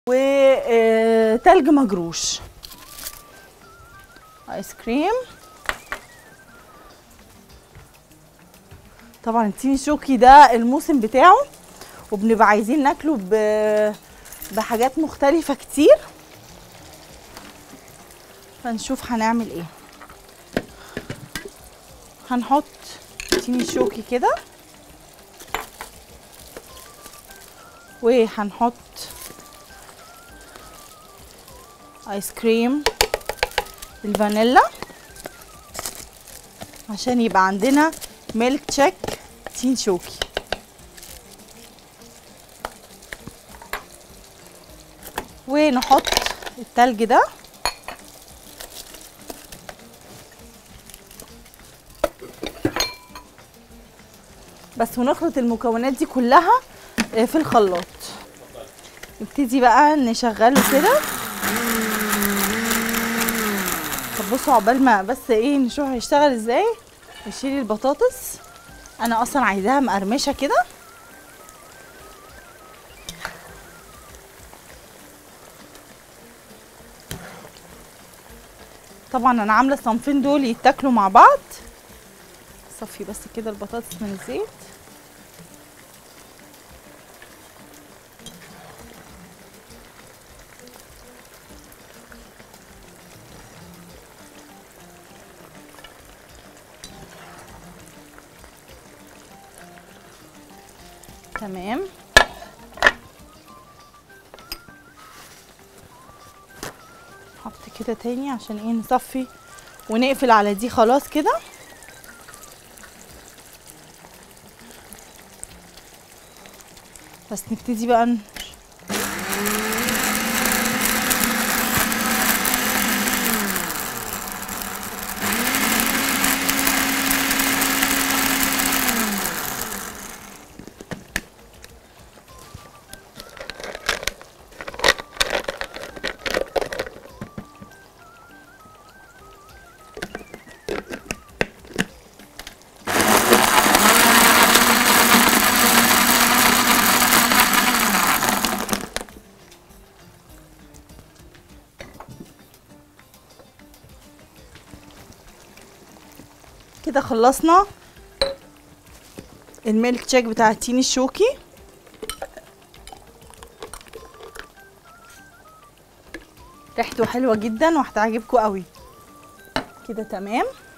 وتلج مجروش ايس كريم طبعا التين الشوكي ده الموسم بتاعه وبنبقى عايزين ناكله ب... بحاجات مختلفة كتير فنشوف هنعمل ايه هنحط تين الشوكي كده وهنحط ايس كريم الفانيلا عشان يبقى عندنا ميلك تشيك تين شوكي ونحط التلج ده بس ونخلط المكونات دي كلها آه، في الخلاط نبتدي بقى نشغله كده طب بصوا عقبال ما بس ايه نشوف هيشتغل ازاي نشيل البطاطس انا اصلا عايزاها مقرمشه كده طبعا انا عامله الصنفين دول يتاكلوا مع بعض صفي بس كده البطاطس من الزيت تمام حط كده تاني عشان ايه نصفي ونقفل على دي خلاص كده بس نبتدي بقى ن- كده خلصنا الميلك تشيك بتاع التين الشوكي ريحته حلوه جدا وهتعجبكم قوي كده تمام